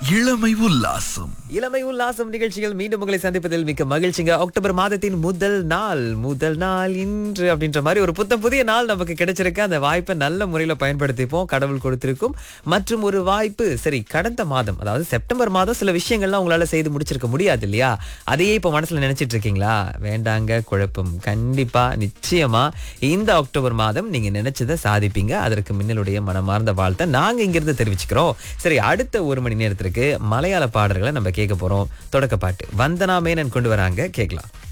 இளமை உல்லாசம் இளமை உல்லாசம் நிகழ்ச்சிகள் மீண்டும் உங்களை சந்திப்பதில் மிக்க மகிழ்ச்சிங்க அக்டோபர் மாதத்தின் முதல் நாள் முதல் நாள் இன்று அப்படின்ற மாதிரி ஒரு புத்தம் புதிய நாள் நமக்கு கிடைச்சிருக்கு அந்த வாய்ப்பை நல்ல முறையில் பயன்படுத்திப்போம் கடவுள் கொடுத்திருக்கும் மற்றும் ஒரு வாய்ப்பு சரி கடந்த மாதம் அதாவது செப்டம்பர் மாதம் சில விஷயங்கள்லாம் உங்களால செய்து முடிச்சிருக்க முடியாது இல்லையா அதையே இப்போ மனசுல நினைச்சிட்டு இருக்கீங்களா வேண்டாங்க குழப்பம் கண்டிப்பா நிச்சயமா இந்த அக்டோபர் மாதம் நீங்க நினைச்சதை சாதிப்பீங்க அதற்கு மின்னலுடைய மனமார்ந்த வாழ்த்தை நாங்க இங்கிருந்து தெரிவிச்சுக்கிறோம் சரி அடுத்த ஒரு மணி நேரத்திற்கு மலையாள பாடல்களை நம்ம கேட்க போறோம் தொடக்க பாட்டு வந்தனா மேனன் கொண்டு வராங்க கேட்கலாம்